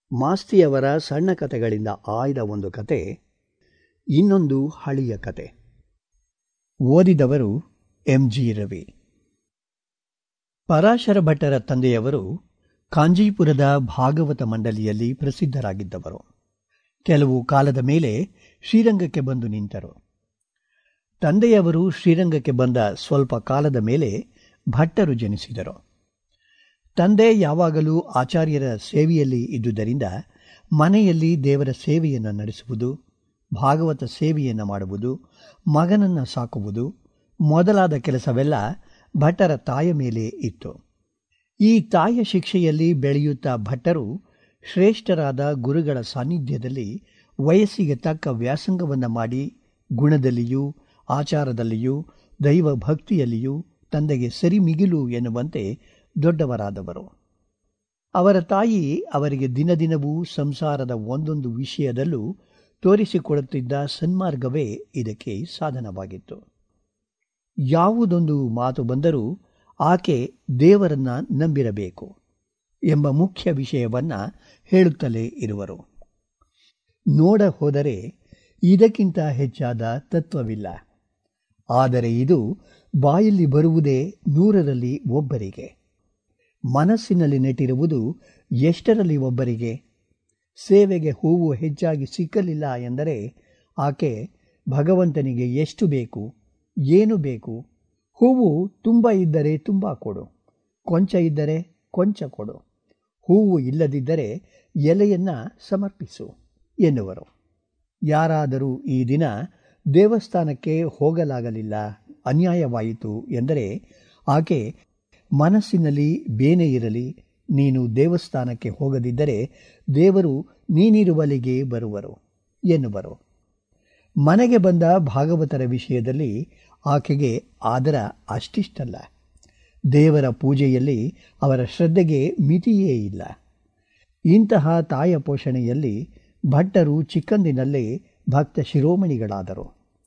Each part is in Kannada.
ಮಾಸ್ತಿಯವರ ಸಣ್ಣ ಕತೆಗಳಿಂದ ಆಯ್ದ ಒಂದು ಕತೆ ಇನ್ನೊಂದು ಹಳಿಯ ಕತೆ ಓದಿದವರು ಎಂ ಜಿ ರವಿ ಪರಾಶರ ಭಟ್ಟರ ತಂದೆಯವರು ಕಾಂಜೀಪುರದ ಭಾಗವತ ಮಂಡಲಿಯಲ್ಲಿ ಪ್ರಸಿದ್ಧರಾಗಿದ್ದವರು ಕೆಲವು ಕಾಲದ ಮೇಲೆ ಶ್ರೀರಂಗಕ್ಕೆ ಬಂದು ನಿಂತರು ತಂದೆಯವರು ಶ್ರೀರಂಗಕ್ಕೆ ಬಂದ ಸ್ವಲ್ಪ ಕಾಲದ ಮೇಲೆ ಭಟ್ಟರು ಜನಿಸಿದರು ತಂದೆ ಯಾವಾಗಲೂ ಆಚಾರ್ಯರ ಸೇವೆಯಲ್ಲಿ ಇದ್ದುದರಿಂದ ಮನೆಯಲ್ಲಿ ದೇವರ ಸೇವೆಯನ್ನು ನಡೆಸುವುದು ಭಾಗವತ ಸೇವೆಯನ್ನು ಮಾಡುವುದು ಮಗನನ್ನು ಸಾಕುವುದು ಮೊದಲಾದ ಕೆಲಸವೆಲ್ಲ ಭಟ್ಟರ ತಾಯ ಮೇಲೆ ಇತ್ತು ಈ ತಾಯ ಶಿಕ್ಷೆಯಲ್ಲಿ ಬೆಳೆಯುತ್ತಾ ಭಟ್ಟರು ಶ್ರೇಷ್ಠರಾದ ಗುರುಗಳ ಸಾನ್ನಿಧ್ಯದಲ್ಲಿ ವಯಸ್ಸಿಗೆ ತಕ್ಕ ವ್ಯಾಸಂಗವನ್ನು ಮಾಡಿ ಗುಣದಲ್ಲಿಯೂ ಆಚಾರದಲ್ಲಿಯೂ ದೈವ ಭಕ್ತಿಯಲ್ಲಿಯೂ ತಂದೆಗೆ ಸರಿಮಿಗಿಲು ಎನ್ನುವಂತೆ ದೊಡ್ಡವರಾದವರು ಅವರ ತಾಯಿ ಅವರಿಗೆ ದಿನದಿನವೂ ಸಂಸಾರದ ಒಂದೊಂದು ವಿಷಯದಲ್ಲೂ ತೋರಿಸಿಕೊಡುತ್ತಿದ್ದ ಸನ್ಮಾರ್ಗವೇ ಇದಕ್ಕೆ ಸಾಧನವಾಗಿತ್ತು ಯಾವುದೊಂದು ಮಾತು ಬಂದರೂ ಆಕೆ ದೇವರನ್ನ ನಂಬಿರಬೇಕು ಎಂಬ ಮುಖ್ಯ ವಿಷಯವನ್ನ ಹೇಳುತ್ತಲೇ ಇರುವರು ನೋಡ ಹೋದರೆ ಇದಕ್ಕಿಂತ ಹೆಚ್ಚಾದ ತತ್ವವಿಲ್ಲ ಆದರೆ ಇದು ಬಾಯಲ್ಲಿ ಬರುವುದೇ ನೂರರಲ್ಲಿ ಒಬ್ಬರಿಗೆ ಮನಸ್ಸಿನಲ್ಲಿ ನೆಟ್ಟಿರುವುದು ಎಷ್ಟರಲ್ಲಿ ಒಬ್ಬರಿಗೆ ಸೇವೆಗೆ ಹೂವು ಹೆಚ್ಚಾಗಿ ಸಿಕ್ಕಲಿಲ್ಲ ಎಂದರೆ ಆಕೆ ಭಗವಂತನಿಗೆ ಎಷ್ಟು ಬೇಕು ಏನು ಬೇಕು ಹೂವು ತುಂಬ ಇದ್ದರೆ ತುಂಬ ಕೊಡು ಕೊಂಚ ಇದ್ದರೆ ಕೊಂಚ ಕೊಡು ಹೂವು ಇಲ್ಲದಿದ್ದರೆ ಎಲೆಯನ್ನು ಸಮರ್ಪಿಸು ಎನ್ನುವರು ಯಾರಾದರೂ ಈ ದಿನ ದೇವಸ್ಥಾನಕ್ಕೆ ಹೋಗಲಾಗಲಿಲ್ಲ ಅನ್ಯಾಯವಾಯಿತು ಎಂದರೆ ಆಕೆ ಮನಸ್ಸಿನಲ್ಲಿ ಬೇನೆ ಇರಲಿ ನೀನು ದೇವಸ್ಥಾನಕ್ಕೆ ಹೋಗದಿದ್ದರೆ ದೇವರು ನೀನಿರುವಲ್ಲಿಗೆ ಬರುವರು ಎನ್ನುವರು ಮನೆಗೆ ಬಂದ ಭಾಗವತರ ವಿಷಯದಲ್ಲಿ ಆಕೆಗೆ ಆದರ ಅಷ್ಟಿಷ್ಟಲ್ಲ ದೇವರ ಪೂಜೆಯಲ್ಲಿ ಅವರ ಶ್ರದ್ಧೆಗೆ ಮಿತಿಯೇ ಇಲ್ಲ ಇಂತಹ ತಾಯ ಪೋಷಣೆಯಲ್ಲಿ ಭಟ್ಟರು ಚಿಕ್ಕಂದಿನಲ್ಲೇ ಭಕ್ತ ಶಿರೋಮಣಿಗಳಾದರು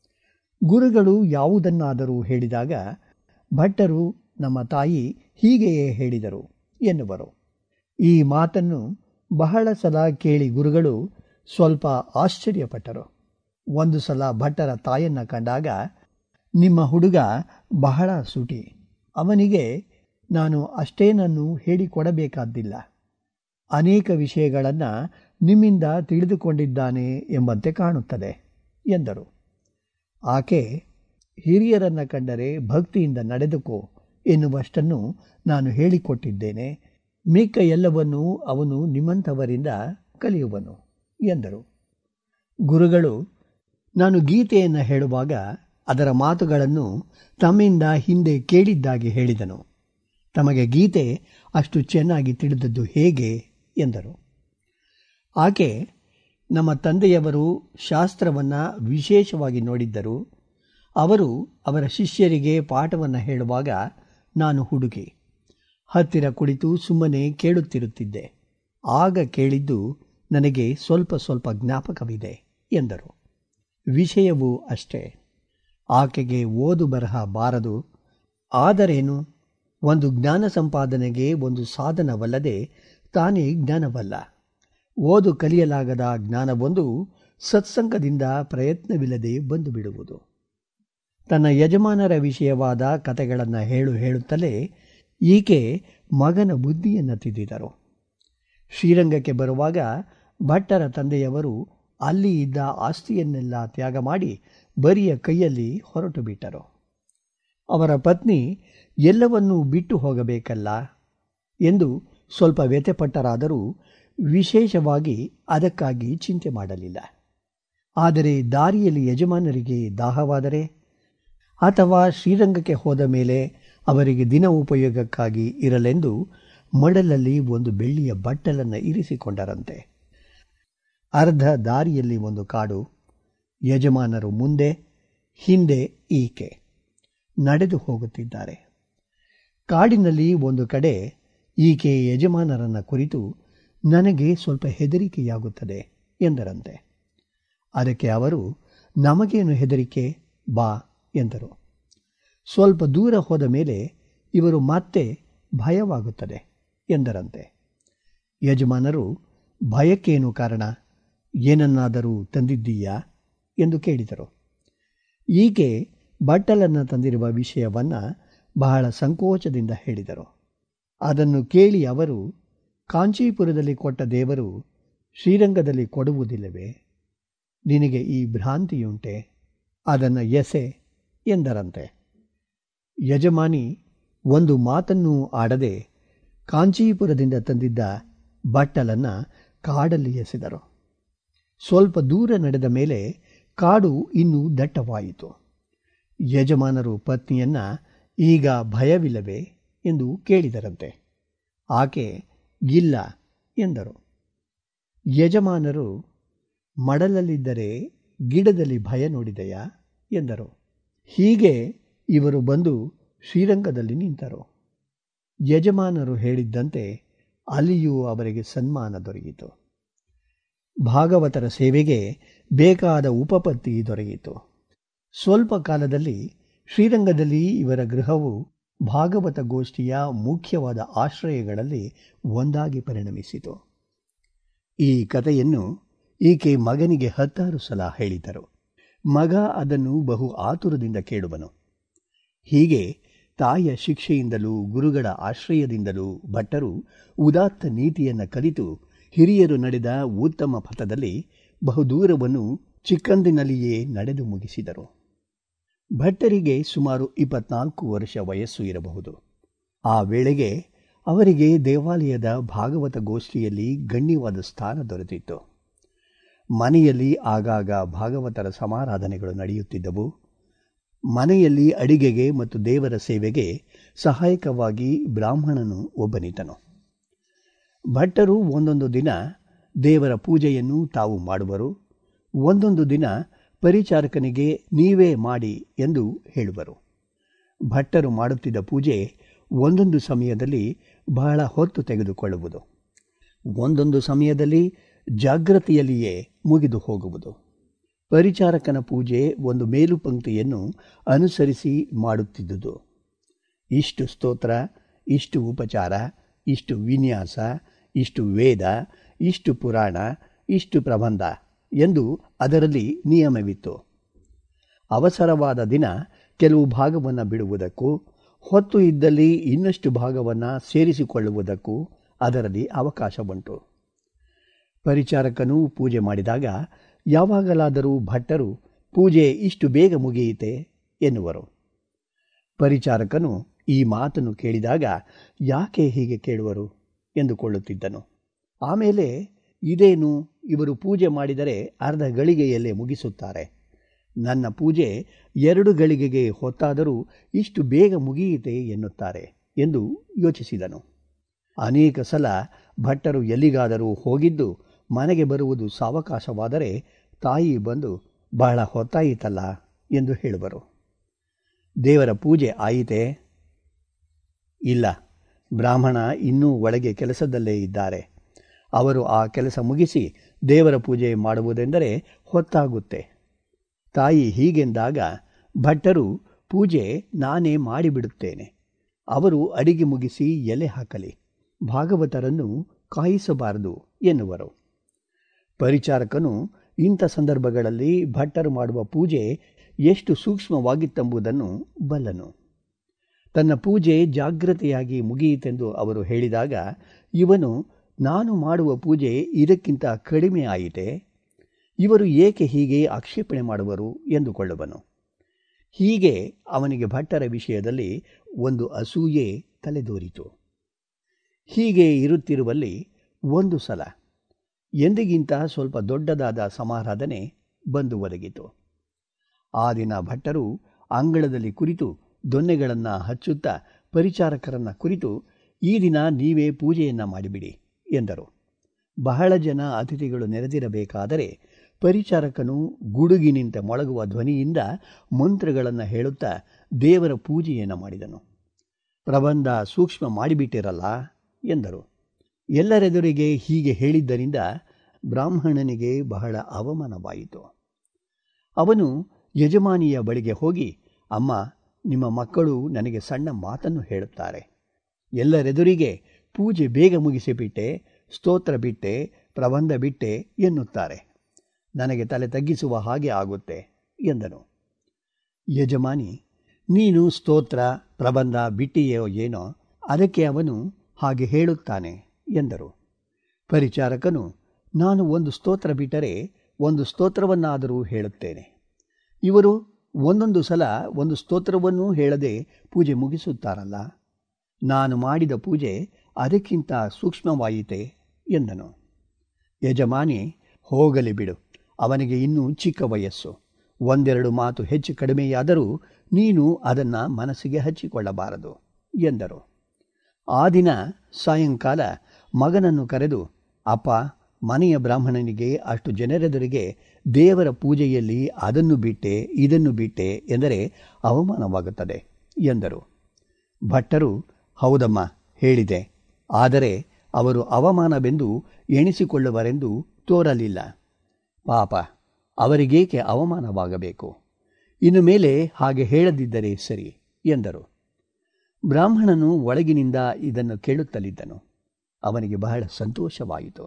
ಗುರುಗಳು ಯಾವುದನ್ನಾದರೂ ಹೇಳಿದಾಗ ಭಟ್ಟರು ನಮ್ಮ ತಾಯಿ ಹೀಗೆಯೇ ಹೇಳಿದರು ಎನ್ನುವರು ಈ ಮಾತನ್ನು ಬಹಳ ಸಲ ಕೇಳಿ ಗುರುಗಳು ಸ್ವಲ್ಪ ಆಶ್ಚರ್ಯಪಟ್ಟರು ಒಂದು ಸಲ ಭಟ್ಟರ ತಾಯನ್ನ ಕಂಡಾಗ ನಿಮ್ಮ ಹುಡುಗ ಬಹಳ ಸುಟಿ ಅವನಿಗೆ ನಾನು ಅಷ್ಟೇನನ್ನು ಹೇಳಿಕೊಡಬೇಕಾದ್ದಿಲ್ಲ ಅನೇಕ ವಿಷಯಗಳನ್ನು ನಿಮ್ಮಿಂದ ತಿಳಿದುಕೊಂಡಿದ್ದಾನೆ ಎಂಬಂತೆ ಕಾಣುತ್ತದೆ ಎಂದರು ಆಕೆ ಹಿರಿಯರನ್ನ ಕಂಡರೆ ಭಕ್ತಿಯಿಂದ ನಡೆದುಕೋ ಎನ್ನುವಷ್ಟನ್ನು ನಾನು ಹೇಳಿಕೊಟ್ಟಿದ್ದೇನೆ ಮಿಕ್ಕ ಎಲ್ಲವನ್ನೂ ಅವನು ನಿಮ್ಮಂಥವರಿಂದ ಕಲಿಯುವನು ಎಂದರು ಗುರುಗಳು ನಾನು ಗೀತೆಯನ್ನು ಹೇಳುವಾಗ ಅದರ ಮಾತುಗಳನ್ನು ತಮ್ಮಿಂದ ಹಿಂದೆ ಕೇಳಿದ್ದಾಗಿ ಹೇಳಿದನು ತಮಗೆ ಗೀತೆ ಅಷ್ಟು ಚೆನ್ನಾಗಿ ತಿಳಿದದ್ದು ಹೇಗೆ ಎಂದರು ಆಕೆ ನಮ್ಮ ತಂದೆಯವರು ಶಾಸ್ತ್ರವನ್ನು ವಿಶೇಷವಾಗಿ ನೋಡಿದ್ದರು ಅವರು ಅವರ ಶಿಷ್ಯರಿಗೆ ಪಾಠವನ್ನು ಹೇಳುವಾಗ ನಾನು ಹುಡುಗಿ ಹತ್ತಿರ ಕುಳಿತು ಸುಮ್ಮನೆ ಕೇಳುತ್ತಿರುತ್ತಿದ್ದೆ ಆಗ ಕೇಳಿದ್ದು ನನಗೆ ಸ್ವಲ್ಪ ಸ್ವಲ್ಪ ಜ್ಞಾಪಕವಿದೆ ಎಂದರು ವಿಷಯವೂ ಅಷ್ಟೇ ಆಕೆಗೆ ಓದು ಬರಹ ಬಾರದು ಆದರೇನು ಒಂದು ಜ್ಞಾನ ಸಂಪಾದನೆಗೆ ಒಂದು ಸಾಧನವಲ್ಲದೆ ತಾನೇ ಜ್ಞಾನವಲ್ಲ ಓದು ಕಲಿಯಲಾಗದ ಜ್ಞಾನವೊಂದು ಸತ್ಸಂಗದಿಂದ ಪ್ರಯತ್ನವಿಲ್ಲದೆ ಬಂದು ಬಿಡುವುದು ತನ್ನ ಯಜಮಾನರ ವಿಷಯವಾದ ಕತೆಗಳನ್ನು ಹೇಳು ಹೇಳುತ್ತಲೇ ಈಕೆ ಮಗನ ಬುದ್ಧಿಯನ್ನು ತಿದ್ದಿದರು ಶ್ರೀರಂಗಕ್ಕೆ ಬರುವಾಗ ಭಟ್ಟರ ತಂದೆಯವರು ಅಲ್ಲಿ ಇದ್ದ ಆಸ್ತಿಯನ್ನೆಲ್ಲ ತ್ಯಾಗ ಮಾಡಿ ಬರಿಯ ಕೈಯಲ್ಲಿ ಹೊರಟು ಬಿಟ್ಟರು ಅವರ ಪತ್ನಿ ಎಲ್ಲವನ್ನೂ ಬಿಟ್ಟು ಹೋಗಬೇಕಲ್ಲ ಎಂದು ಸ್ವಲ್ಪ ವ್ಯಥೆಪಟ್ಟರಾದರೂ ವಿಶೇಷವಾಗಿ ಅದಕ್ಕಾಗಿ ಚಿಂತೆ ಮಾಡಲಿಲ್ಲ ಆದರೆ ದಾರಿಯಲ್ಲಿ ಯಜಮಾನರಿಗೆ ದಾಹವಾದರೆ ಅಥವಾ ಶ್ರೀರಂಗಕ್ಕೆ ಹೋದ ಮೇಲೆ ಅವರಿಗೆ ದಿನ ಉಪಯೋಗಕ್ಕಾಗಿ ಇರಲೆಂದು ಮಡಲಲ್ಲಿ ಒಂದು ಬೆಳ್ಳಿಯ ಬಟ್ಟಲನ್ನು ಇರಿಸಿಕೊಂಡರಂತೆ ಅರ್ಧ ದಾರಿಯಲ್ಲಿ ಒಂದು ಕಾಡು ಯಜಮಾನರು ಮುಂದೆ ಹಿಂದೆ ಈಕೆ ನಡೆದು ಹೋಗುತ್ತಿದ್ದಾರೆ ಕಾಡಿನಲ್ಲಿ ಒಂದು ಕಡೆ ಈಕೆ ಯಜಮಾನರನ್ನ ಕುರಿತು ನನಗೆ ಸ್ವಲ್ಪ ಹೆದರಿಕೆಯಾಗುತ್ತದೆ ಎಂದರಂತೆ ಅದಕ್ಕೆ ಅವರು ನಮಗೇನು ಹೆದರಿಕೆ ಬಾ ಎಂದರು ಸ್ವಲ್ಪ ದೂರ ಹೋದ ಮೇಲೆ ಇವರು ಮತ್ತೆ ಭಯವಾಗುತ್ತದೆ ಎಂದರಂತೆ ಯಜಮಾನರು ಭಯಕ್ಕೇನು ಕಾರಣ ಏನನ್ನಾದರೂ ತಂದಿದ್ದೀಯಾ ಎಂದು ಕೇಳಿದರು ಈಕೆ ಬಟ್ಟಲನ್ನು ತಂದಿರುವ ವಿಷಯವನ್ನು ಬಹಳ ಸಂಕೋಚದಿಂದ ಹೇಳಿದರು ಅದನ್ನು ಕೇಳಿ ಅವರು ಕಾಂಚೀಪುರದಲ್ಲಿ ಕೊಟ್ಟ ದೇವರು ಶ್ರೀರಂಗದಲ್ಲಿ ಕೊಡುವುದಿಲ್ಲವೇ ನಿನಗೆ ಈ ಭ್ರಾಂತಿಯುಂಟೆ ಅದನ್ನು ಎಸೆ ಎಂದರಂತೆ ಯಜಮಾನಿ ಒಂದು ಮಾತನ್ನೂ ಆಡದೆ ಕಾಂಚೀಪುರದಿಂದ ತಂದಿದ್ದ ಬಟ್ಟಲನ್ನು ಕಾಡಲ್ಲಿ ಎಸೆದರು ಸ್ವಲ್ಪ ದೂರ ನಡೆದ ಮೇಲೆ ಕಾಡು ಇನ್ನೂ ದಟ್ಟವಾಯಿತು ಯಜಮಾನರು ಪತ್ನಿಯನ್ನ ಈಗ ಭಯವಿಲ್ಲವೇ ಎಂದು ಕೇಳಿದರಂತೆ ಆಕೆ ಇಲ್ಲ ಎಂದರು ಯಜಮಾನರು ಮಡಲಲ್ಲಿದ್ದರೆ ಗಿಡದಲ್ಲಿ ಭಯ ನೋಡಿದೆಯಾ ಎಂದರು ಹೀಗೆ ಇವರು ಬಂದು ಶ್ರೀರಂಗದಲ್ಲಿ ನಿಂತರು ಯಜಮಾನರು ಹೇಳಿದ್ದಂತೆ ಅಲ್ಲಿಯೂ ಅವರಿಗೆ ಸನ್ಮಾನ ದೊರೆಯಿತು ಭಾಗವತರ ಸೇವೆಗೆ ಬೇಕಾದ ಉಪಪತ್ತಿ ದೊರೆಯಿತು ಸ್ವಲ್ಪ ಕಾಲದಲ್ಲಿ ಶ್ರೀರಂಗದಲ್ಲಿ ಇವರ ಗೃಹವು ಭಾಗವತ ಗೋಷ್ಠಿಯ ಮುಖ್ಯವಾದ ಆಶ್ರಯಗಳಲ್ಲಿ ಒಂದಾಗಿ ಪರಿಣಮಿಸಿತು ಈ ಕಥೆಯನ್ನು ಈಕೆ ಮಗನಿಗೆ ಹತ್ತಾರು ಸಲ ಹೇಳಿದರು ಮಗ ಅದನ್ನು ಬಹು ಆತುರದಿಂದ ಕೇಳುವನು ಹೀಗೆ ತಾಯಿಯ ಶಿಕ್ಷೆಯಿಂದಲೂ ಗುರುಗಳ ಆಶ್ರಯದಿಂದಲೂ ಭಟ್ಟರು ಉದಾತ್ತ ನೀತಿಯನ್ನು ಕಲಿತು ಹಿರಿಯರು ನಡೆದ ಉತ್ತಮ ಪಥದಲ್ಲಿ ಬಹುದೂರವನ್ನು ಚಿಕ್ಕಂದಿನಲ್ಲಿಯೇ ನಡೆದು ಮುಗಿಸಿದರು ಭಟ್ಟರಿಗೆ ಸುಮಾರು ಇಪ್ಪತ್ನಾಲ್ಕು ವರ್ಷ ವಯಸ್ಸು ಇರಬಹುದು ಆ ವೇಳೆಗೆ ಅವರಿಗೆ ದೇವಾಲಯದ ಭಾಗವತ ಗೋಷ್ಠಿಯಲ್ಲಿ ಗಣ್ಯವಾದ ಸ್ಥಾನ ದೊರೆತಿತ್ತು ಮನೆಯಲ್ಲಿ ಆಗಾಗ ಭಾಗವತರ ಸಮಾರಾಧನೆಗಳು ನಡೆಯುತ್ತಿದ್ದವು ಮನೆಯಲ್ಲಿ ಅಡಿಗೆಗೆ ಮತ್ತು ದೇವರ ಸೇವೆಗೆ ಸಹಾಯಕವಾಗಿ ಬ್ರಾಹ್ಮಣನು ಒಬ್ಬನಿತನು ಭಟ್ಟರು ಒಂದೊಂದು ದಿನ ದೇವರ ಪೂಜೆಯನ್ನು ತಾವು ಮಾಡುವರು ಒಂದೊಂದು ದಿನ ಪರಿಚಾರಕನಿಗೆ ನೀವೇ ಮಾಡಿ ಎಂದು ಹೇಳುವರು ಭಟ್ಟರು ಮಾಡುತ್ತಿದ್ದ ಪೂಜೆ ಒಂದೊಂದು ಸಮಯದಲ್ಲಿ ಬಹಳ ಹೊತ್ತು ತೆಗೆದುಕೊಳ್ಳುವುದು ಒಂದೊಂದು ಸಮಯದಲ್ಲಿ ಜಾಗೃತಿಯಲ್ಲಿಯೇ ಮುಗಿದು ಹೋಗುವುದು ಪರಿಚಾರಕನ ಪೂಜೆ ಒಂದು ಮೇಲುಪಂಕ್ತಿಯನ್ನು ಅನುಸರಿಸಿ ಮಾಡುತ್ತಿದ್ದುದು ಇಷ್ಟು ಸ್ತೋತ್ರ ಇಷ್ಟು ಉಪಚಾರ ಇಷ್ಟು ವಿನ್ಯಾಸ ಇಷ್ಟು ವೇದ ಇಷ್ಟು ಪುರಾಣ ಇಷ್ಟು ಪ್ರಬಂಧ ಎಂದು ಅದರಲ್ಲಿ ನಿಯಮವಿತ್ತು ಅವಸರವಾದ ದಿನ ಕೆಲವು ಭಾಗವನ್ನು ಬಿಡುವುದಕ್ಕೂ ಹೊತ್ತು ಇದ್ದಲ್ಲಿ ಇನ್ನಷ್ಟು ಭಾಗವನ್ನು ಸೇರಿಸಿಕೊಳ್ಳುವುದಕ್ಕೂ ಅದರಲ್ಲಿ ಅವಕಾಶ ಬಂತು ಪರಿಚಾರಕನು ಪೂಜೆ ಮಾಡಿದಾಗ ಯಾವಾಗಲಾದರೂ ಭಟ್ಟರು ಪೂಜೆ ಇಷ್ಟು ಬೇಗ ಮುಗಿಯಿತೆ ಎನ್ನುವರು ಪರಿಚಾರಕನು ಈ ಮಾತನ್ನು ಕೇಳಿದಾಗ ಯಾಕೆ ಹೀಗೆ ಕೇಳುವರು ಎಂದುಕೊಳ್ಳುತ್ತಿದ್ದನು ಆಮೇಲೆ ಇದೇನು ಇವರು ಪೂಜೆ ಮಾಡಿದರೆ ಅರ್ಧ ಗಳಿಗೆಯಲ್ಲೇ ಮುಗಿಸುತ್ತಾರೆ ನನ್ನ ಪೂಜೆ ಎರಡು ಗಳಿಗೆಗೆ ಹೊತ್ತಾದರೂ ಇಷ್ಟು ಬೇಗ ಮುಗಿಯಿತೆ ಎನ್ನುತ್ತಾರೆ ಎಂದು ಯೋಚಿಸಿದನು ಅನೇಕ ಸಲ ಭಟ್ಟರು ಎಲ್ಲಿಗಾದರೂ ಹೋಗಿದ್ದು ಮನೆಗೆ ಬರುವುದು ಸಾವಕಾಶವಾದರೆ ತಾಯಿ ಬಂದು ಬಹಳ ಹೊತ್ತಾಯಿತಲ್ಲ ಎಂದು ಹೇಳುವರು ದೇವರ ಪೂಜೆ ಆಯಿತೆ ಇಲ್ಲ ಬ್ರಾಹ್ಮಣ ಇನ್ನೂ ಒಳಗೆ ಕೆಲಸದಲ್ಲೇ ಇದ್ದಾರೆ ಅವರು ಆ ಕೆಲಸ ಮುಗಿಸಿ ದೇವರ ಪೂಜೆ ಮಾಡುವುದೆಂದರೆ ಹೊತ್ತಾಗುತ್ತೆ ತಾಯಿ ಹೀಗೆಂದಾಗ ಭಟ್ಟರು ಪೂಜೆ ನಾನೇ ಮಾಡಿಬಿಡುತ್ತೇನೆ ಅವರು ಅಡಿಗೆ ಮುಗಿಸಿ ಎಲೆ ಹಾಕಲಿ ಭಾಗವತರನ್ನು ಕಾಯಿಸಬಾರದು ಎನ್ನುವರು ಪರಿಚಾರಕನು ಇಂಥ ಸಂದರ್ಭಗಳಲ್ಲಿ ಭಟ್ಟರು ಮಾಡುವ ಪೂಜೆ ಎಷ್ಟು ಸೂಕ್ಷ್ಮವಾಗಿತ್ತೆಂಬುದನ್ನು ಬಲ್ಲನು ತನ್ನ ಪೂಜೆ ಜಾಗ್ರತೆಯಾಗಿ ಮುಗಿಯಿತೆಂದು ಅವರು ಹೇಳಿದಾಗ ಇವನು ನಾನು ಮಾಡುವ ಪೂಜೆ ಇದಕ್ಕಿಂತ ಕಡಿಮೆ ಆಯಿತೆ ಇವರು ಏಕೆ ಹೀಗೆ ಆಕ್ಷೇಪಣೆ ಮಾಡುವರು ಎಂದುಕೊಳ್ಳುವನು ಹೀಗೆ ಅವನಿಗೆ ಭಟ್ಟರ ವಿಷಯದಲ್ಲಿ ಒಂದು ಅಸೂಯೆ ತಲೆದೋರಿತು ಹೀಗೆ ಇರುತ್ತಿರುವಲ್ಲಿ ಒಂದು ಸಲ ಎಂದಿಗಿಂತ ಸ್ವಲ್ಪ ದೊಡ್ಡದಾದ ಸಮಾರಾಧನೆ ಬಂದು ಒದಗಿತು ಆ ದಿನ ಭಟ್ಟರು ಅಂಗಳದಲ್ಲಿ ಕುರಿತು ದೊನ್ನೆಗಳನ್ನು ಹಚ್ಚುತ್ತಾ ಪರಿಚಾರಕರನ್ನ ಕುರಿತು ಈ ದಿನ ನೀವೇ ಪೂಜೆಯನ್ನು ಮಾಡಿಬಿಡಿ ಎಂದರು ಬಹಳ ಜನ ಅತಿಥಿಗಳು ನೆರೆದಿರಬೇಕಾದರೆ ಪರಿಚಾರಕನು ಗುಡುಗಿ ನಿಂತ ಮೊಳಗುವ ಧ್ವನಿಯಿಂದ ಮಂತ್ರಗಳನ್ನು ಹೇಳುತ್ತಾ ದೇವರ ಪೂಜೆಯನ್ನು ಮಾಡಿದನು ಪ್ರಬಂಧ ಸೂಕ್ಷ್ಮ ಮಾಡಿಬಿಟ್ಟಿರಲ್ಲ ಎಂದರು ಎಲ್ಲರೆದುರಿಗೆ ಹೀಗೆ ಹೇಳಿದ್ದರಿಂದ ಬ್ರಾಹ್ಮಣನಿಗೆ ಬಹಳ ಅವಮಾನವಾಯಿತು ಅವನು ಯಜಮಾನಿಯ ಬಳಿಗೆ ಹೋಗಿ ಅಮ್ಮ ನಿಮ್ಮ ಮಕ್ಕಳು ನನಗೆ ಸಣ್ಣ ಮಾತನ್ನು ಹೇಳುತ್ತಾರೆ ಎಲ್ಲರೆದುರಿಗೆ ಪೂಜೆ ಬೇಗ ಮುಗಿಸಿಬಿಟ್ಟೆ ಸ್ತೋತ್ರ ಬಿಟ್ಟೆ ಪ್ರಬಂಧ ಬಿಟ್ಟೆ ಎನ್ನುತ್ತಾರೆ ನನಗೆ ತಲೆ ತಗ್ಗಿಸುವ ಹಾಗೆ ಆಗುತ್ತೆ ಎಂದನು ಯಜಮಾನಿ ನೀನು ಸ್ತೋತ್ರ ಪ್ರಬಂಧ ಬಿಟ್ಟಿಯೋ ಏನೋ ಅದಕ್ಕೆ ಅವನು ಹಾಗೆ ಹೇಳುತ್ತಾನೆ ಎಂದರು ಪರಿಚಾರಕನು ನಾನು ಒಂದು ಸ್ತೋತ್ರ ಬಿಟ್ಟರೆ ಒಂದು ಸ್ತೋತ್ರವನ್ನಾದರೂ ಹೇಳುತ್ತೇನೆ ಇವರು ಒಂದೊಂದು ಸಲ ಒಂದು ಸ್ತೋತ್ರವನ್ನೂ ಹೇಳದೆ ಪೂಜೆ ಮುಗಿಸುತ್ತಾರಲ್ಲ ನಾನು ಮಾಡಿದ ಪೂಜೆ ಅದಕ್ಕಿಂತ ಸೂಕ್ಷ್ಮವಾಯಿತೆ ಎಂದನು ಯಜಮಾನಿ ಹೋಗಲಿ ಬಿಡು ಅವನಿಗೆ ಇನ್ನೂ ಚಿಕ್ಕ ವಯಸ್ಸು ಒಂದೆರಡು ಮಾತು ಹೆಚ್ಚು ಕಡಿಮೆಯಾದರೂ ನೀನು ಅದನ್ನು ಮನಸ್ಸಿಗೆ ಹಚ್ಚಿಕೊಳ್ಳಬಾರದು ಎಂದರು ಆ ದಿನ ಸಾಯಂಕಾಲ ಮಗನನ್ನು ಕರೆದು ಅಪ್ಪ ಮನೆಯ ಬ್ರಾಹ್ಮಣನಿಗೆ ಅಷ್ಟು ಜನರೆದುರಿಗೆ ದೇವರ ಪೂಜೆಯಲ್ಲಿ ಅದನ್ನು ಬಿಟ್ಟೆ ಇದನ್ನು ಬಿಟ್ಟೆ ಎಂದರೆ ಅವಮಾನವಾಗುತ್ತದೆ ಎಂದರು ಭಟ್ಟರು ಹೌದಮ್ಮ ಹೇಳಿದೆ ಆದರೆ ಅವರು ಅವಮಾನವೆಂದು ಎಣಿಸಿಕೊಳ್ಳುವರೆಂದು ತೋರಲಿಲ್ಲ ಪಾಪ ಅವರಿಗೇಕೆ ಅವಮಾನವಾಗಬೇಕು ಇನ್ನು ಮೇಲೆ ಹಾಗೆ ಹೇಳದಿದ್ದರೆ ಸರಿ ಎಂದರು ಬ್ರಾಹ್ಮಣನು ಒಳಗಿನಿಂದ ಇದನ್ನು ಕೇಳುತ್ತಲಿದ್ದನು ಅವನಿಗೆ ಬಹಳ ಸಂತೋಷವಾಯಿತು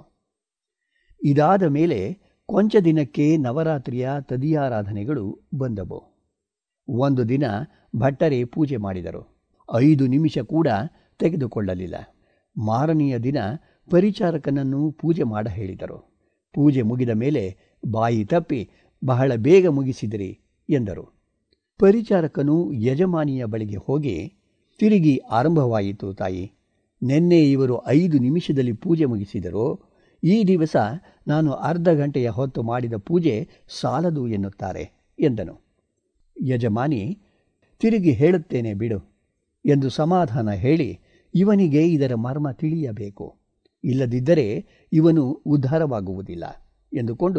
ಇದಾದ ಮೇಲೆ ಕೊಂಚ ದಿನಕ್ಕೆ ನವರಾತ್ರಿಯ ತದಿಯಾರಾಧನೆಗಳು ಬಂದವು ಒಂದು ದಿನ ಭಟ್ಟರೆ ಪೂಜೆ ಮಾಡಿದರು ಐದು ನಿಮಿಷ ಕೂಡ ತೆಗೆದುಕೊಳ್ಳಲಿಲ್ಲ ಮಾರನೆಯ ದಿನ ಪರಿಚಾರಕನನ್ನು ಪೂಜೆ ಮಾಡ ಹೇಳಿದರು ಪೂಜೆ ಮುಗಿದ ಮೇಲೆ ಬಾಯಿ ತಪ್ಪಿ ಬಹಳ ಬೇಗ ಮುಗಿಸಿದಿರಿ ಎಂದರು ಪರಿಚಾರಕನು ಯಜಮಾನಿಯ ಬಳಿಗೆ ಹೋಗಿ ತಿರುಗಿ ಆರಂಭವಾಯಿತು ತಾಯಿ ನಿನ್ನೆ ಇವರು ಐದು ನಿಮಿಷದಲ್ಲಿ ಪೂಜೆ ಮುಗಿಸಿದರು ಈ ದಿವಸ ನಾನು ಅರ್ಧ ಗಂಟೆಯ ಹೊತ್ತು ಮಾಡಿದ ಪೂಜೆ ಸಾಲದು ಎನ್ನುತ್ತಾರೆ ಎಂದನು ಯಜಮಾನಿ ತಿರುಗಿ ಹೇಳುತ್ತೇನೆ ಬಿಡು ಎಂದು ಸಮಾಧಾನ ಹೇಳಿ ಇವನಿಗೆ ಇದರ ಮರ್ಮ ತಿಳಿಯಬೇಕು ಇಲ್ಲದಿದ್ದರೆ ಇವನು ಉದ್ಧಾರವಾಗುವುದಿಲ್ಲ ಎಂದುಕೊಂಡು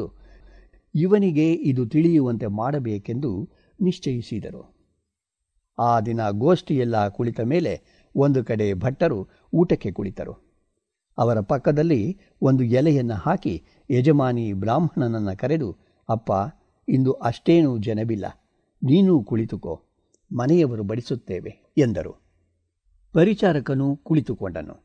ಇವನಿಗೆ ಇದು ತಿಳಿಯುವಂತೆ ಮಾಡಬೇಕೆಂದು ನಿಶ್ಚಯಿಸಿದರು ಆ ದಿನ ಗೋಷ್ಠಿಯೆಲ್ಲ ಕುಳಿತ ಮೇಲೆ ಒಂದು ಕಡೆ ಭಟ್ಟರು ಊಟಕ್ಕೆ ಕುಳಿತರು ಅವರ ಪಕ್ಕದಲ್ಲಿ ಒಂದು ಎಲೆಯನ್ನು ಹಾಕಿ ಯಜಮಾನಿ ಬ್ರಾಹ್ಮಣನನ್ನು ಕರೆದು ಅಪ್ಪ ಇಂದು ಅಷ್ಟೇನೂ ಜನವಿಲ್ಲ ನೀನೂ ಕುಳಿತುಕೋ ಮನೆಯವರು ಬಡಿಸುತ್ತೇವೆ ಎಂದರು ಪರಿಚಾರಕನು ಕುಳಿತುಕೊಂಡನು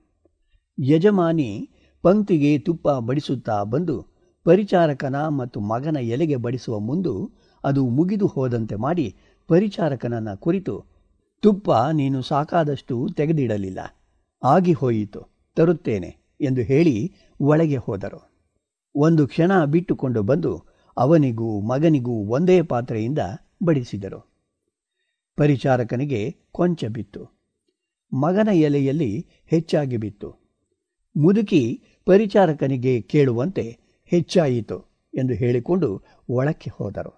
ಯಜಮಾನಿ ಪಂಕ್ತಿಗೆ ತುಪ್ಪ ಬಡಿಸುತ್ತಾ ಬಂದು ಪರಿಚಾರಕನ ಮತ್ತು ಮಗನ ಎಲೆಗೆ ಬಡಿಸುವ ಮುಂದು ಅದು ಮುಗಿದು ಹೋದಂತೆ ಮಾಡಿ ಪರಿಚಾರಕನನ್ನ ಕುರಿತು ತುಪ್ಪ ನೀನು ಸಾಕಾದಷ್ಟು ತೆಗೆದಿಡಲಿಲ್ಲ ಆಗಿ ಹೋಯಿತು ತರುತ್ತೇನೆ ಎಂದು ಹೇಳಿ ಒಳಗೆ ಹೋದರು ಒಂದು ಕ್ಷಣ ಬಿಟ್ಟುಕೊಂಡು ಬಂದು ಅವನಿಗೂ ಮಗನಿಗೂ ಒಂದೇ ಪಾತ್ರೆಯಿಂದ ಬಡಿಸಿದರು ಪರಿಚಾರಕನಿಗೆ ಕೊಂಚ ಬಿತ್ತು ಮಗನ ಎಲೆಯಲ್ಲಿ ಹೆಚ್ಚಾಗಿ ಬಿತ್ತು ಮುದುಕಿ ಪರಿಚಾರಕನಿಗೆ ಕೇಳುವಂತೆ ಹೆಚ್ಚಾಯಿತು ಎಂದು ಹೇಳಿಕೊಂಡು ಒಳಕ್ಕೆ ಹೋದರು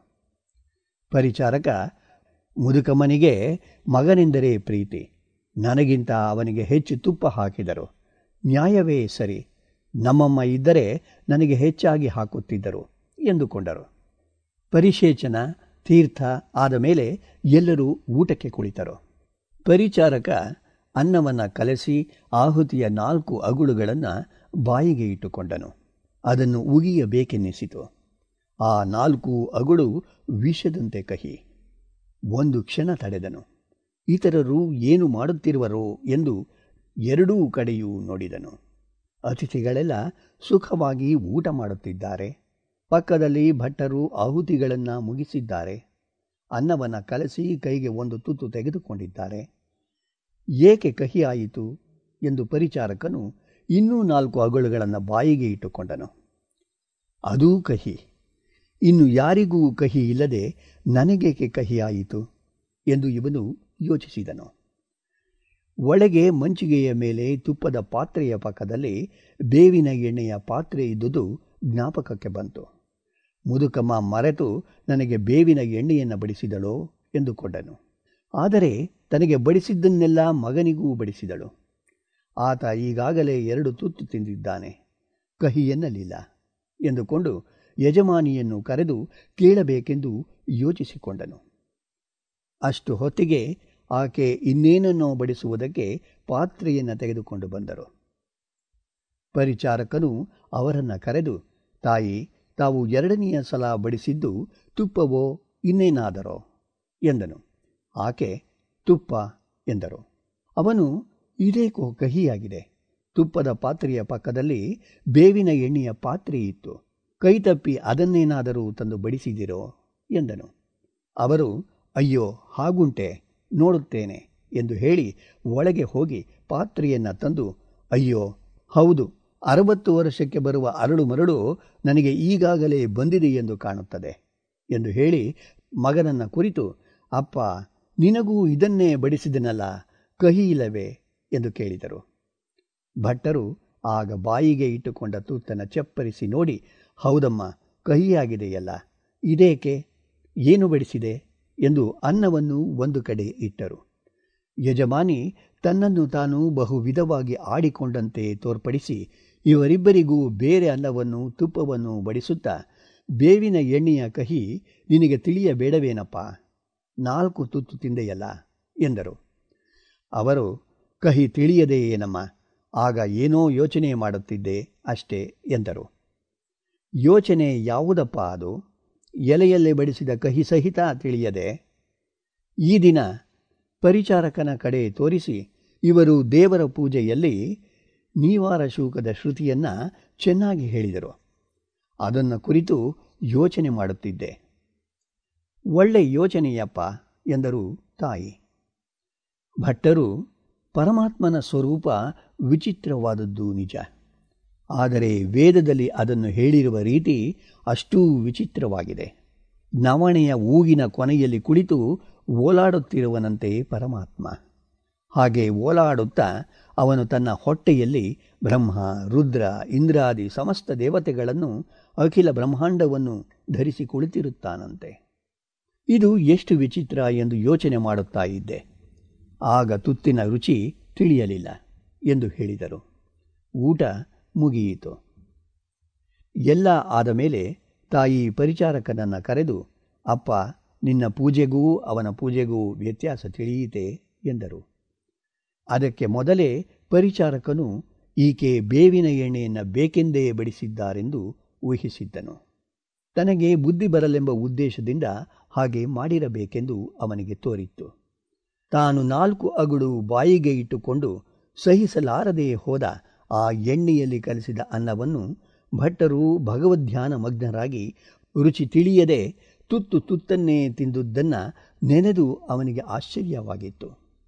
ಪರಿಚಾರಕ ಮುದುಕಮ್ಮನಿಗೆ ಮಗನೆಂದರೆ ಪ್ರೀತಿ ನನಗಿಂತ ಅವನಿಗೆ ಹೆಚ್ಚು ತುಪ್ಪ ಹಾಕಿದರು ನ್ಯಾಯವೇ ಸರಿ ನಮ್ಮಮ್ಮ ಇದ್ದರೆ ನನಗೆ ಹೆಚ್ಚಾಗಿ ಹಾಕುತ್ತಿದ್ದರು ಎಂದುಕೊಂಡರು ಪರಿಶೇಚನ ತೀರ್ಥ ಆದ ಮೇಲೆ ಎಲ್ಲರೂ ಊಟಕ್ಕೆ ಕುಳಿತರು ಪರಿಚಾರಕ ಅನ್ನವನ್ನು ಕಲಸಿ ಆಹುತಿಯ ನಾಲ್ಕು ಅಗುಳುಗಳನ್ನು ಬಾಯಿಗೆ ಇಟ್ಟುಕೊಂಡನು ಅದನ್ನು ಉಗಿಯಬೇಕೆನ್ನಿಸಿತು ಆ ನಾಲ್ಕು ಅಗುಳು ವಿಷದಂತೆ ಕಹಿ ಒಂದು ಕ್ಷಣ ತಡೆದನು ಇತರರು ಏನು ಮಾಡುತ್ತಿರುವರೋ ಎಂದು ಎರಡೂ ಕಡೆಯೂ ನೋಡಿದನು ಅತಿಥಿಗಳೆಲ್ಲ ಸುಖವಾಗಿ ಊಟ ಮಾಡುತ್ತಿದ್ದಾರೆ ಪಕ್ಕದಲ್ಲಿ ಭಟ್ಟರು ಆಹುತಿಗಳನ್ನು ಮುಗಿಸಿದ್ದಾರೆ ಅನ್ನವನ್ನು ಕಲಸಿ ಕೈಗೆ ಒಂದು ತುತ್ತು ತೆಗೆದುಕೊಂಡಿದ್ದಾರೆ ಏಕೆ ಕಹಿಯಾಯಿತು ಎಂದು ಪರಿಚಾರಕನು ಇನ್ನೂ ನಾಲ್ಕು ಅಗುಳುಗಳನ್ನು ಬಾಯಿಗೆ ಇಟ್ಟುಕೊಂಡನು ಅದೂ ಕಹಿ ಇನ್ನು ಯಾರಿಗೂ ಕಹಿ ಇಲ್ಲದೆ ನನಗೇಕೆ ಕಹಿಯಾಯಿತು ಎಂದು ಇವನು ಯೋಚಿಸಿದನು ಒಳಗೆ ಮಂಚಿಗೆಯ ಮೇಲೆ ತುಪ್ಪದ ಪಾತ್ರೆಯ ಪಕ್ಕದಲ್ಲಿ ಬೇವಿನ ಎಣ್ಣೆಯ ಪಾತ್ರೆ ಇದ್ದುದು ಜ್ಞಾಪಕಕ್ಕೆ ಬಂತು ಮುದುಕಮ್ಮ ಮರೆತು ನನಗೆ ಬೇವಿನ ಎಣ್ಣೆಯನ್ನು ಬಡಿಸಿದಳೋ ಎಂದುಕೊಂಡನು ಆದರೆ ತನಗೆ ಬಡಿಸಿದ್ದನ್ನೆಲ್ಲ ಮಗನಿಗೂ ಬಡಿಸಿದಳು ಆತ ಈಗಾಗಲೇ ಎರಡು ತುತ್ತು ತಿಂದಿದ್ದಾನೆ ಕಹಿ ಎನ್ನಲಿಲ್ಲ ಎಂದುಕೊಂಡು ಯಜಮಾನಿಯನ್ನು ಕರೆದು ಕೇಳಬೇಕೆಂದು ಯೋಚಿಸಿಕೊಂಡನು ಅಷ್ಟು ಹೊತ್ತಿಗೆ ಆಕೆ ಇನ್ನೇನನ್ನೋ ಬಡಿಸುವುದಕ್ಕೆ ಪಾತ್ರೆಯನ್ನು ತೆಗೆದುಕೊಂಡು ಬಂದರು ಪರಿಚಾರಕನು ಅವರನ್ನು ಕರೆದು ತಾಯಿ ತಾವು ಎರಡನೆಯ ಸಲ ಬಡಿಸಿದ್ದು ತುಪ್ಪವೋ ಇನ್ನೇನಾದರೋ ಎಂದನು ಆಕೆ ತುಪ್ಪ ಎಂದರು ಅವನು ಇದೇಕೋ ಕಹಿಯಾಗಿದೆ ತುಪ್ಪದ ಪಾತ್ರೆಯ ಪಕ್ಕದಲ್ಲಿ ಬೇವಿನ ಎಣ್ಣೆಯ ಪಾತ್ರೆ ಇತ್ತು ಕೈತಪ್ಪಿ ಅದನ್ನೇನಾದರೂ ತಂದು ಬಡಿಸಿದಿರೋ ಎಂದನು ಅವರು ಅಯ್ಯೋ ಹಾಗುಂಟೆ ನೋಡುತ್ತೇನೆ ಎಂದು ಹೇಳಿ ಒಳಗೆ ಹೋಗಿ ಪಾತ್ರೆಯನ್ನು ತಂದು ಅಯ್ಯೋ ಹೌದು ಅರವತ್ತು ವರ್ಷಕ್ಕೆ ಬರುವ ಅರಳು ಮರಳು ನನಗೆ ಈಗಾಗಲೇ ಬಂದಿದೆ ಎಂದು ಕಾಣುತ್ತದೆ ಎಂದು ಹೇಳಿ ಮಗನನ್ನ ಕುರಿತು ಅಪ್ಪ ನಿನಗೂ ಇದನ್ನೇ ಬಡಿಸಿದನಲ್ಲ ಕಹಿ ಇಲ್ಲವೇ ಎಂದು ಕೇಳಿದರು ಭಟ್ಟರು ಆಗ ಬಾಯಿಗೆ ಇಟ್ಟುಕೊಂಡ ತೂತನ ಚಪ್ಪರಿಸಿ ನೋಡಿ ಹೌದಮ್ಮ ಕಹಿಯಾಗಿದೆಯಲ್ಲ ಇದೇಕೆ ಏನು ಬಡಿಸಿದೆ ಎಂದು ಅನ್ನವನ್ನು ಒಂದು ಕಡೆ ಇಟ್ಟರು ಯಜಮಾನಿ ತನ್ನನ್ನು ತಾನು ಬಹು ವಿಧವಾಗಿ ಆಡಿಕೊಂಡಂತೆ ತೋರ್ಪಡಿಸಿ ಇವರಿಬ್ಬರಿಗೂ ಬೇರೆ ಅನ್ನವನ್ನು ತುಪ್ಪವನ್ನು ಬಡಿಸುತ್ತಾ ಬೇವಿನ ಎಣ್ಣೆಯ ಕಹಿ ನಿನಗೆ ತಿಳಿಯಬೇಡವೇನಪ್ಪ ನಾಲ್ಕು ತುತ್ತು ತಿಂದೆಯಲ್ಲ ಎಂದರು ಅವರು ಕಹಿ ತಿಳಿಯದೇ ಏನಮ್ಮ ಆಗ ಏನೋ ಯೋಚನೆ ಮಾಡುತ್ತಿದ್ದೆ ಅಷ್ಟೇ ಎಂದರು ಯೋಚನೆ ಯಾವುದಪ್ಪ ಅದು ಎಲೆಯಲ್ಲೇ ಬಡಿಸಿದ ಕಹಿ ಸಹಿತ ತಿಳಿಯದೆ ಈ ದಿನ ಪರಿಚಾರಕನ ಕಡೆ ತೋರಿಸಿ ಇವರು ದೇವರ ಪೂಜೆಯಲ್ಲಿ ನೀವಾರ ಶೂಕದ ಶ್ರುತಿಯನ್ನು ಚೆನ್ನಾಗಿ ಹೇಳಿದರು ಅದನ್ನು ಕುರಿತು ಯೋಚನೆ ಮಾಡುತ್ತಿದ್ದೆ ಒಳ್ಳೆ ಯೋಚನೆಯಪ್ಪ ಎಂದರು ತಾಯಿ ಭಟ್ಟರು ಪರಮಾತ್ಮನ ಸ್ವರೂಪ ವಿಚಿತ್ರವಾದದ್ದು ನಿಜ ಆದರೆ ವೇದದಲ್ಲಿ ಅದನ್ನು ಹೇಳಿರುವ ರೀತಿ ಅಷ್ಟೂ ವಿಚಿತ್ರವಾಗಿದೆ ನವಣೆಯ ಊಗಿನ ಕೊನೆಯಲ್ಲಿ ಕುಳಿತು ಓಲಾಡುತ್ತಿರುವನಂತೆ ಪರಮಾತ್ಮ ಹಾಗೆ ಓಲಾಡುತ್ತಾ ಅವನು ತನ್ನ ಹೊಟ್ಟೆಯಲ್ಲಿ ಬ್ರಹ್ಮ ರುದ್ರ ಇಂದ್ರಾದಿ ಸಮಸ್ತ ದೇವತೆಗಳನ್ನು ಅಖಿಲ ಬ್ರಹ್ಮಾಂಡವನ್ನು ಧರಿಸಿ ಕುಳಿತಿರುತ್ತಾನಂತೆ ಇದು ಎಷ್ಟು ವಿಚಿತ್ರ ಎಂದು ಯೋಚನೆ ಮಾಡುತ್ತಾ ಇದ್ದೆ ಆಗ ತುತ್ತಿನ ರುಚಿ ತಿಳಿಯಲಿಲ್ಲ ಎಂದು ಹೇಳಿದರು ಊಟ ಮುಗಿಯಿತು ಎಲ್ಲ ಆದ ಮೇಲೆ ತಾಯಿ ಪರಿಚಾರಕನನ್ನು ಕರೆದು ಅಪ್ಪ ನಿನ್ನ ಪೂಜೆಗೂ ಅವನ ಪೂಜೆಗೂ ವ್ಯತ್ಯಾಸ ತಿಳಿಯಿತೆ ಎಂದರು ಅದಕ್ಕೆ ಮೊದಲೇ ಪರಿಚಾರಕನು ಈಕೆ ಬೇವಿನ ಎಣ್ಣೆಯನ್ನು ಬೇಕೆಂದೇ ಬಡಿಸಿದ್ದಾರೆಂದು ಊಹಿಸಿದ್ದನು ತನಗೆ ಬುದ್ಧಿ ಬರಲೆಂಬ ಉದ್ದೇಶದಿಂದ ಹಾಗೆ ಮಾಡಿರಬೇಕೆಂದು ಅವನಿಗೆ ತೋರಿತ್ತು ತಾನು ನಾಲ್ಕು ಅಗುಳು ಬಾಯಿಗೆ ಇಟ್ಟುಕೊಂಡು ಸಹಿಸಲಾರದೆ ಹೋದ ಆ ಎಣ್ಣೆಯಲ್ಲಿ ಕಲಿಸಿದ ಅನ್ನವನ್ನು ಭಟ್ಟರು ಭಗವದ್ಧ್ಯಾನ ಮಗ್ನರಾಗಿ ರುಚಿ ತಿಳಿಯದೆ ತುತ್ತು ತುತ್ತನ್ನೇ ತಿಂದುದನ್ನು ನೆನೆದು ಅವನಿಗೆ ಆಶ್ಚರ್ಯವಾಗಿತ್ತು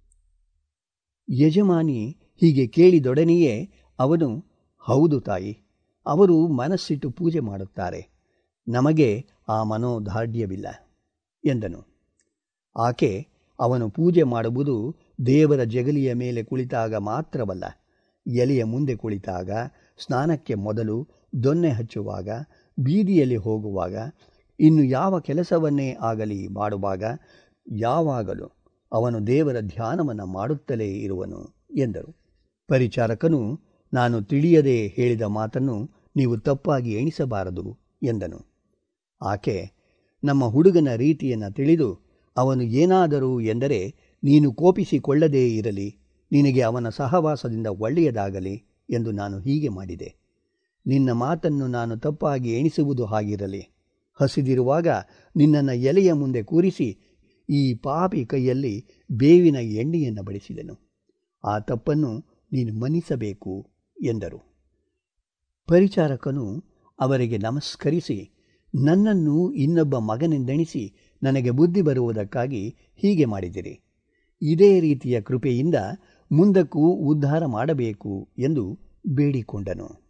ಯಜಮಾನಿ ಹೀಗೆ ಕೇಳಿದೊಡನೆಯೇ ಅವನು ಹೌದು ತಾಯಿ ಅವರು ಮನಸ್ಸಿಟ್ಟು ಪೂಜೆ ಮಾಡುತ್ತಾರೆ ನಮಗೆ ಆ ಮನೋದಾರ್ಢ್ಯವಿಲ್ಲ ಎಂದನು ಆಕೆ ಅವನು ಪೂಜೆ ಮಾಡುವುದು ದೇವರ ಜಗಲಿಯ ಮೇಲೆ ಕುಳಿತಾಗ ಮಾತ್ರವಲ್ಲ ಎಲೆಯ ಮುಂದೆ ಕುಳಿತಾಗ ಸ್ನಾನಕ್ಕೆ ಮೊದಲು ದೊನ್ನೆ ಹಚ್ಚುವಾಗ ಬೀದಿಯಲ್ಲಿ ಹೋಗುವಾಗ ಇನ್ನು ಯಾವ ಕೆಲಸವನ್ನೇ ಆಗಲಿ ಮಾಡುವಾಗ ಯಾವಾಗಲೂ ಅವನು ದೇವರ ಧ್ಯಾನವನ್ನು ಮಾಡುತ್ತಲೇ ಇರುವನು ಎಂದರು ಪರಿಚಾರಕನು ನಾನು ತಿಳಿಯದೆ ಹೇಳಿದ ಮಾತನ್ನು ನೀವು ತಪ್ಪಾಗಿ ಎಣಿಸಬಾರದು ಎಂದನು ಆಕೆ ನಮ್ಮ ಹುಡುಗನ ರೀತಿಯನ್ನು ತಿಳಿದು ಅವನು ಏನಾದರೂ ಎಂದರೆ ನೀನು ಕೋಪಿಸಿಕೊಳ್ಳದೇ ಇರಲಿ ನಿನಗೆ ಅವನ ಸಹವಾಸದಿಂದ ಒಳ್ಳೆಯದಾಗಲಿ ಎಂದು ನಾನು ಹೀಗೆ ಮಾಡಿದೆ ನಿನ್ನ ಮಾತನ್ನು ನಾನು ತಪ್ಪಾಗಿ ಎಣಿಸುವುದು ಹಾಗಿರಲಿ ಹಸಿದಿರುವಾಗ ನಿನ್ನನ್ನು ಎಲೆಯ ಮುಂದೆ ಕೂರಿಸಿ ಈ ಪಾಪಿ ಕೈಯಲ್ಲಿ ಬೇವಿನ ಎಣ್ಣೆಯನ್ನು ಬಡಿಸಿದನು ಆ ತಪ್ಪನ್ನು ನೀನು ಮನ್ನಿಸಬೇಕು ಎಂದರು ಪರಿಚಾರಕನು ಅವರಿಗೆ ನಮಸ್ಕರಿಸಿ ನನ್ನನ್ನು ಇನ್ನೊಬ್ಬ ಮಗನೆಂದೆಣಿಸಿ ನನಗೆ ಬುದ್ಧಿ ಬರುವುದಕ್ಕಾಗಿ ಹೀಗೆ ಮಾಡಿದಿರಿ ಇದೇ ರೀತಿಯ ಕೃಪೆಯಿಂದ ಮುಂದಕ್ಕೂ ಉದ್ಧಾರ ಮಾಡಬೇಕು ಎಂದು ಬೇಡಿಕೊಂಡನು